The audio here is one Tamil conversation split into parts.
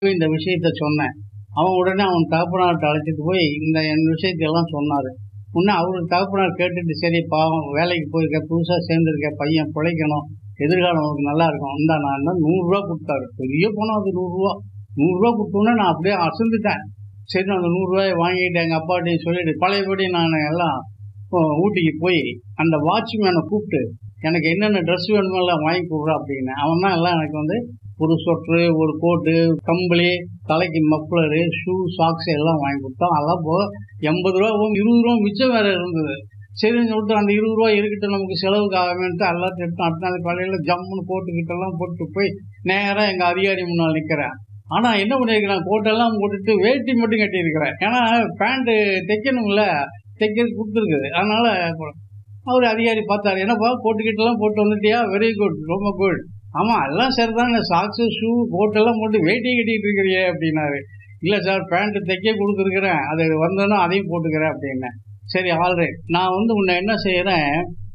இந்த விஷயத்த சொன்னேன் அவன் உடனே அவன் தகப்பனார்ட்ட அழைச்சிட்டு போய் இந்த என் விஷயத்தையெல்லாம் சொன்னார் முன்னே அவருக்கு தகப்பனார் கேட்டுட்டு சரி பாவம் வேலைக்கு போயிருக்க புதுசாக சேர்ந்துருக்க பையன் பிழைக்கணும் எதிர்காலம் அவருக்கு நல்லா இருக்கும் இந்தா நான் தான் நூறுரூவா கொடுத்தாரு பெரிய பணம் அது நூறுரூவா நூறுரூவா கொடுத்தோன்னே நான் அப்படியே அசந்துட்டேன் சரி நான் அந்த நூறுரூவாயை வாங்கிட்டு எங்கள் அப்பாட்டையும் சொல்லிட்டு பழையபடி நான் எல்லாம் அஹ், ஊட்டிக்கு போய் அந்த வாட்ச்மேனை கூப்பிட்டு எனக்கு என்னென்ன ட்ரெஸ் வேணுமோ எல்லாம் வாங்கி கொடுறா அப்படின்னு அவன் தான் எல்லாம் எனக்கு வந்து ஒரு சொட்ரு ஒரு கோட்டு கம்பளி தலைக்கு மஃப்ளரு ஷூ சாக்ஸ் எல்லாம் வாங்கி கொடுத்தான் அதெல்லாம் போக எண்பது ரூபா போகும் இருபது ரூபா மிச்சம் வேற இருந்தது சரின்னு சொல்லிட்டு அந்த இருபது ரூபா இருக்கட்டும் நமக்கு செலவுக்கு ஆகவேன்ட்டு எல்லாத்தையும் எடுத்து அடுத்த நாள் காலையில் ஜம்முன்னு கோட்டுக்கிட்டெல்லாம் போட்டு போய் நேராக எங்கள் அதிகாரி முன்னால் நிற்கிறேன் ஆனால் என்ன பண்ணியிருக்கிறேன் கோட்டெல்லாம் போட்டுட்டு வேட்டி மட்டும் கட்டியிருக்கிறேன் ஏன்னா பேண்ட்டு தைக்கணும்ல தைக்கிறது கொடுத்துருக்குது அதனால அவர் அதிகாரி பார்த்தாரு என்னப்பா கோட்டுக்கிட்டெல்லாம் போட்டு வந்துட்டியா வெரி குட் ரொம்ப குட் ஆமாம் எல்லாம் சரிதான் சாக்ஸு ஷூ கோட்டெல்லாம் போட்டு வேட்டி கட்டிட்டு இருக்கிறியே அப்படின்னாரு இல்லை சார் பேண்ட்டு தைக்க கொடுத்துருக்குறேன் அது வந்தோன்னா அதையும் போட்டுக்கிறேன் அப்படின்னேன் சரி ஆல்ரைட் நான் வந்து உன்னை என்ன செய்கிறேன்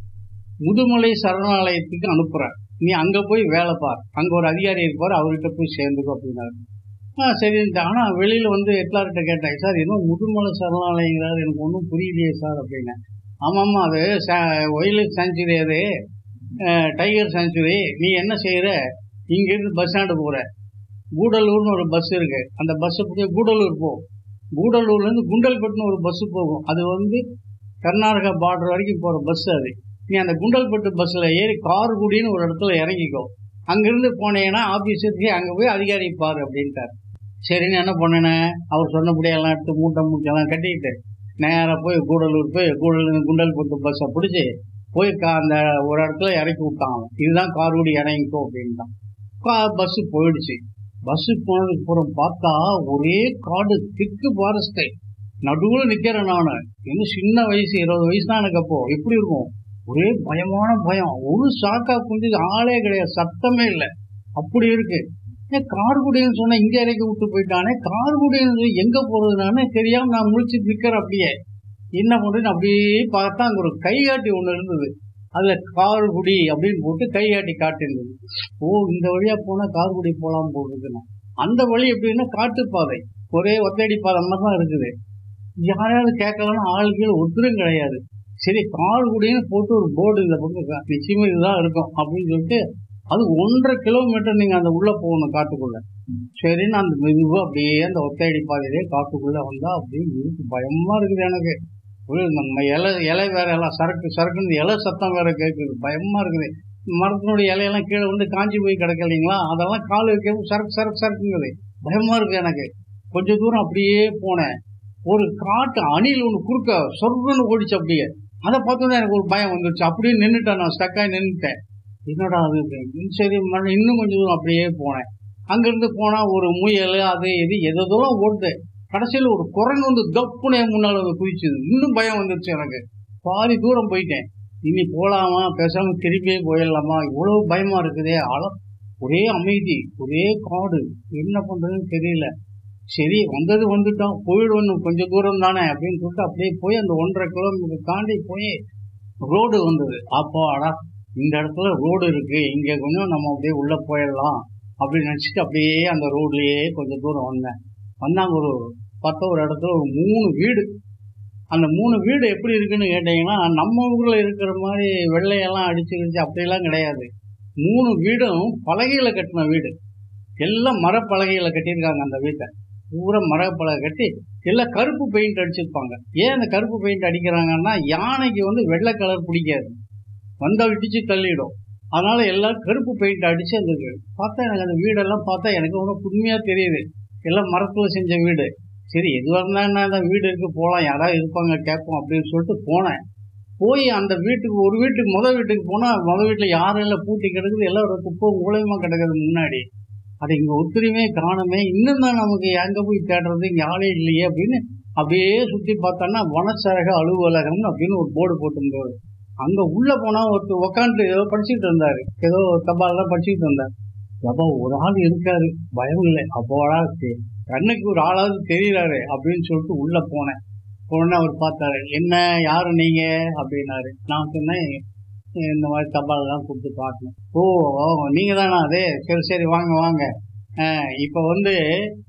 முதுமலை சரணாலயத்துக்கு அனுப்புகிறேன் நீ அங்கே போய் வேலை பார் அங்கே ஒரு அதிகாரி இருப்பார் அவர்கிட்ட போய் சேர்ந்துக்கோ அப்படின்னாரு ஆ சரின்ட்டு ஆனால் வெளியில் வந்து எல்லார்கிட்ட கேட்டேன் சார் என்ன முதுமலை சரணாலயங்கிறாரு எனக்கு ஒன்றும் புரியலையே சார் அப்படின்னேன் ஆமாம்மா அது ஒயில் சாங்சுரி அது அஹ், டைகர் சாங்சுரி நீ என்ன செய்கிற இங்கேருந்து பஸ் ஸ்டாண்டு போகிற கூடலூர்னு ஒரு பஸ் இருக்கு அந்த பஸ்ஸை போய் கூடலூர் போ கூடலூர்லேருந்து குண்டல்பட்டுன்னு ஒரு பஸ் போகும் அது வந்து கர்நாடகா பார்டர் வரைக்கும் போகிற பஸ் அது நீ அந்த குண்டல்பட்டு பஸ்ஸில் ஏறி கார்குடின்னு ஒரு இடத்துல இறங்கிக்கோ அங்கேருந்து போனீங்கன்னா ஆஃபீஸுக்கு அங்கே போய் அதிகாரி பாரு அப்படின்ட்டார் சரின்னு என்ன பண்ணினேன் அவர் சொன்னபடியெல்லாம் எடுத்து மூட்டை மூட்டையெல்லாம் கட்டிக்கிட்டு நேராக போய் கூடலூர் போய் கூடலூர் குண்டல்பட்டு பஸ்ஸை பிடிச்சி போய் கா அந்த ஒரு இடத்துல இறக்கி விட்டான் அவன். இதுதான் கார்குடி இறங்கிக்கோ அப்படின்ட்டான் கா பஸ்ஸு போயிடுச்சு பஸ்ஸு போனதுக்கு அப்புறம் பார்த்தா ஒரே காடு திக்கு ஃபாரஸ்ட்டு நடுவில் நிற்கிறேன் நான் இன்னும் சின்ன வயசு இருபது வயசு தான் எனக்கு அப்போ எப்படி இருக்கும் ஒரே பயமான பயம் ஒரு சாக்கா குஞ்சு ஆளே கிடையாது சத்தமே இல்லை அப்படி இருக்கு ஏன் கார்குடின்னு சொன்னா இங்க இறக்கி விட்டு போயிட்டானே கார்குடின்னு எங்க போறது நானே தெரியாம நான் முழிச்சு நிக்கிறேன் அப்படியே என்ன பண்றேன்னு அப்படியே பார்த்தா அங்க ஒரு கைகாட்டி ஒண்ணு இருந்தது அதுல கார்குடி அப்படின்னு போட்டு கைகாட்டி காட்டிருந்தது ஓ இந்த வழியா போனா கார்குடி போலாம் போடுறதுன்னா அந்த வழி எப்படின்னா காட்டுப்பாதை ஒரே ஒத்தடி பாதை மாதிரி தான் இருக்குது யாராவது கேட்கலன்னா ஆளுகள் ஒருத்தரும் கிடையாது சரி கார்குடின்னு போட்டு ஒரு போர்டு இந்த பக்கம் நிச்சயமா இதுதான் இருக்கும் அப்படின்னு சொல்லிட்டு அது ஒன்றரை கிலோமீட்டர் நீங்க அந்த உள்ள போகணும் காட்டுக்குள்ள சரின்னு அந்த மெதுவா அப்படியே அந்த ஒத்தையடி பாதையிலே காட்டுக்குள்ள வந்தா அப்படியே இருக்கு பயமா இருக்குது எனக்கு ஒரு நம்ம இலை இலை வேற எல்லாம் சரக்கு சரக்குன்னு இலை சத்தம் வேற கேட்குது பயமா இருக்குது மரத்தினுடைய இலையெல்லாம் கீழே வந்து காஞ்சி போய் கிடக்கு இல்லைங்களா அதெல்லாம் கால் வைக்கவும் சரக்கு சரக்கு சரக்குங்குது பயமா இருக்கு எனக்கு கொஞ்ச தூரம் அப்படியே போனேன் ஒரு காட்டு அணில் ஒன்று குறுக்க சொர்ணன்னு ஓடிச்சு அப்படியே அதை பார்த்தோன்னே எனக்கு ஒரு பயம் வந்துருச்சு அப்படியே நின்றுட்டேன் நான் ஸ்டக்காகி நின்றுட்டேன் என்னடா அது அப்படின்னு. சரி மறு- இன்னும் கொஞ்சம் தூரம் அப்படியே போனேன் அங்கிருந்து போனா ஒரு முயல் அது இது எதெல்லாம் ஓடுது கடைசியில் ஒரு குரங்கு வந்து தப்புனே முன்னால் வந்து குதிச்சுது இன்னும் பயம் வந்துருச்சு எனக்கு பாதி தூரம் போயிட்டேன் இனி போலாமா பேசாம திரும்பியே போயிடலாமா இவ்வளவு பயமா இருக்குதே ஆள ஒரே அமைதி ஒரே காடு என்ன பண்றதுன்னு தெரியல சரி வந்தது வந்துட்டோம் போயிடுவோம் கொஞ்சம் தூரம் தானே அப்படின்னு சொல்லிட்டு அப்படியே போய் அந்த ஒன்றரை கிலோமீட்டர் தாண்டி போய் ரோடு வந்தது அப்போ அடா இந்த இடத்துல ரோடு இருக்கு இங்க கொஞ்சம் நம்ம அப்படியே உள்ள போயிடலாம் அப்படின்னு நினைச்சிட்டு அப்படியே அந்த ரோட்லயே கொஞ்சம் தூரம் வந்தேன் வந்தாங்க ஒரு பார்த்தா ஒரு இடத்துல ஒரு மூணு வீடு அந்த மூணு வீடு எப்படி இருக்குன்னு கேட்டீங்கன்னா நம்ம ஊர்ல இருக்கிற மாதிரி வெள்ளையெல்லாம் அடிச்சு கிடிச்சு அப்படியெல்லாம் கிடையாது மூணு வீடும் பலகையில கட்டின வீடு எல்லாம் மரப்பலகையில கட்டியிருக்காங்க அந்த வீட்டை பூரா மரப்பலகை கட்டி எல்லாம் கருப்பு பெயிண்ட் அடிச்சிருப்பாங்க ஏன் அந்த கருப்பு பெயிண்ட் அடிக்கிறாங்கன்னா யானைக்கு வந்து வெள்ளை கலர் பிடிக்காது வந்தா இடிச்சு தள்ளிடும் அதனால எல்லாம் கருப்பு பெயிண்ட் அடிச்சு அந்த வீடு. பார்த்தா எனக்கு அந்த வீடெல்லாம் பார்த்தா எனக்கு ஒன்றும் புதுமையா தெரியுது எல்லாம் மரத்துல செஞ்ச வீடு சரி எதுவாக இருந்தா என்ன அந்த வீடு இருக்கு போகலாம் யாராவது இருப்பாங்க கேட்போம் அப்படின்னு சொல்லிட்டு போனேன் போய் அந்த வீட்டுக்கு ஒரு வீட்டுக்கு முத வீட்டுக்கு போனா முத வீட்டுல யாரும் இல்லை பூட்டி கிடக்குது எல்லாம் ஒரு குப்பை மூலயமா கிடக்குது முன்னாடி அது இங்க ஒத்துழையுமே காணுமே இன்னும் தான் நமக்கு எங்க போய் தேடுறது இங்க ஆளே இல்லையே அப்படின்னு அப்படியே சுத்தி பார்த்தோன்னா வனச்சரக அலுவலகம் அப்படின்னு ஒரு போர்டு போட்டிருந்தாரு அங்க உள்ள போனா ஒருத்தர் உக்காந்து ஏதோ படிச்சுட்டு இருந்தாரு ஏதோ தபால்லாம் படிச்சுட்டு இருந்தார் அப்பா ஒரு ஆள் இருக்காரு பயம் இல்லை அப்போடா சரி, கண்ணுக்கு ஒரு ஆளாவது தெரியறாரு அப்படின்னு சொல்லிட்டு உள்ள போனேன் உடனே அவர் பார்த்தாரு என்ன யாரு நீங்க அப்படின்னாரு நான் சொன்னேன் இந்த மாதிரி தபால்லாம் கொடுத்து பார்க்கணும் ஓ ஓ, நீங்க தானா அதே சரி சரி வாங்க வாங்க இப்போ வந்து